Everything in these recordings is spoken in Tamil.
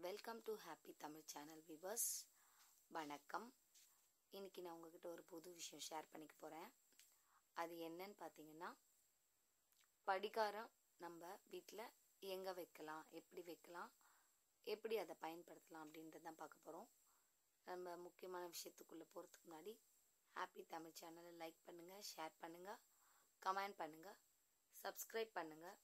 welcome to happy Tamil channel viewers வணக்கம் இன்னைக்கு நான் உங்ககிட்ட ஒரு புது விஷயம் ஷேர் பண்ணிக்க போகிறேன் அது என்னன்னு பார்த்தீங்கன்னா படிகாரம் நம்ம வீட்டில் எங்கே வைக்கலாம் எப்படி வைக்கலாம் எப்படி அதை பயன்படுத்தலாம் அப்படின்றத தான் பார்க்க போகிறோம் நம்ம முக்கியமான விஷயத்துக்குள்ளே போகிறதுக்கு முன்னாடி ஹாப்பி தமிழ் சேனலை லைக் பண்ணுங்கள் ஷேர் பண்ணுங்கள் கமெண்ட் பண்ணுங்கள் சப்ஸ்கிரைப் பண்ணுங்கள்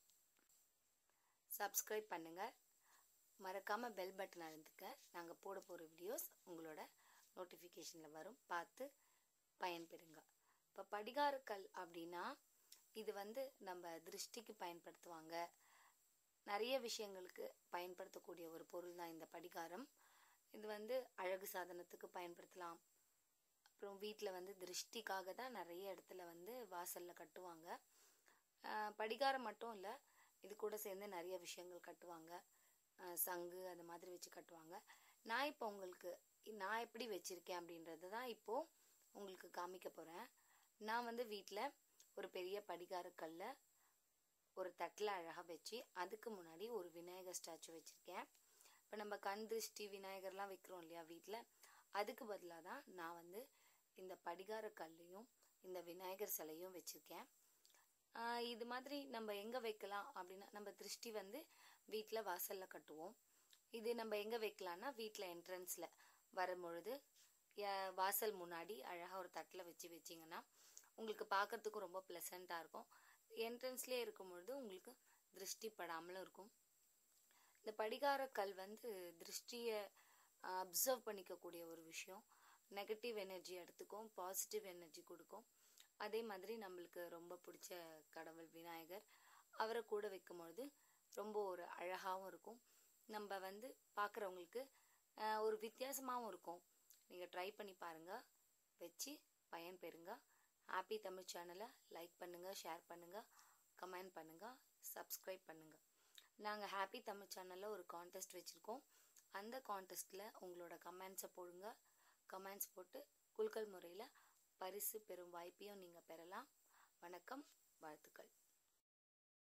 சப்ஸ்கிரைப் பண்ணுங்கள் மறக்காமல் பெல் பட்டன் அழுந்துக்க நாங்கள் போட போகிற வீடியோஸ் உங்களோட நோட்டிஃபிகேஷனில் வரும் பார்த்து பயன்பெறுங்க இப்போ படிகாரக்கல் அப்படின்னா இது வந்து நம்ம திருஷ்டிக்கு பயன்படுத்துவாங்க நிறைய விஷயங்களுக்கு பயன்படுத்தக்கூடிய ஒரு பொருள் தான் இந்த படிகாரம் இது வந்து அழகு சாதனத்துக்கு பயன்படுத்தலாம் அப்புறம் வீட்டில் வந்து திருஷ்டிக்காக தான் நிறைய இடத்துல வந்து வாசலில் கட்டுவாங்க ஆஹ் படிகாரம் மட்டும் இல்லை இது கூட சேர்ந்து நிறைய விஷயங்கள் கட்டுவாங்க ஆஹ் சங்கு அந்த மாதிரி வச்சு கட்டுவாங்க நான் இப்போ உங்களுக்கு நான் எப்படி வச்சுருக்கேன் அப்படின்றது தான் இப்போது உங்களுக்கு காமிக்க போகிறேன் நான் வந்து வீட்டில் ஒரு பெரிய படிகாரக்கல்ல ஒரு தட்டில் அழகாக வச்சு அதுக்கு முன்னாடி ஒரு விநாயகர் ஸ்டாச்சு வச்சுருக்கேன் இப்போ நம்ம கண் திருஷ்டி விநாயகர்லாம் வைக்கிறோம் இல்லையா வீட்டில் அதுக்கு பதிலாக தான் நான் வந்து இந்த படிகார கல்லையும் இந்த விநாயகர் சிலையும் வச்சுருக்கேன் ஆஹ் இது மாதிரி நம்ம எங்கே வைக்கலாம் அப்படின்னா நம்ம திருஷ்டி வந்து வீட்டில் வாசலில் கட்டுவோம் இது நம்ம எங்கே வைக்கலாம்னா வீட்டில் என்ட்ரன்ஸில் வரும்பொழுது ய- வாசல் முன்னாடி அழகாக ஒரு தட்டில் வச்சு வச்சிங்கன்னா உங்களுக்கு பார்க்கறதுக்கும் ரொம்ப ப்ளசண்ட்டாக இருக்கும் என்ட்ரன்ஸ்லேயே இருக்கும் பொழுது உங்களுக்கு திருஷ்டி படாமலும் இருக்கும் இந்த படிகார கல் வந்து திருஷ்டியை அப்சர்வ் பண்ணிக்கக்கூடிய ஒரு விஷயம் நெகட்டிவ் எனர்ஜி எடுத்துக்கும் பாசிட்டிவ் எனர்ஜி கொடுக்கும் அதே மாதிரி நம்மளுக்கு ரொம்ப பிடிச்ச கடவுள் விநாயகர் அவரை கூட வைக்கும் பொழுது ரொம்ப ஒரு அழகாகவும் இருக்கும் நம்ம வந்து பார்க்குறவங்களுக்கு ஒரு வித்தியாசமாகவும் இருக்கும் நீங்கள் ட்ரை பண்ணி பாருங்கள் வச்சு பயன் பெறுங்க ஹாப்பி தமிழ் சேனலை லைக் பண்ணுங்கள் ஷேர் பண்ணுங்கள் கமெண்ட் பண்ணுங்கள் சப்ஸ்கிரைப் பண்ணுங்கள் நாங்கள் ஹாப்பி தமிழ் சேனலில் ஒரு கான்டெஸ்ட் வச்சுருக்கோம் அந்த கான்டெஸ்ட்டில் உங்களோட கமெண்ட்ஸை போடுங்க கமெண்ட்ஸ் போட்டு குலுக்கல் முறையில் பரிசு பெறும் வாய்ப்பையும் நீங்கள் பெறலாம் வணக்கம் வாழ்த்துக்கள்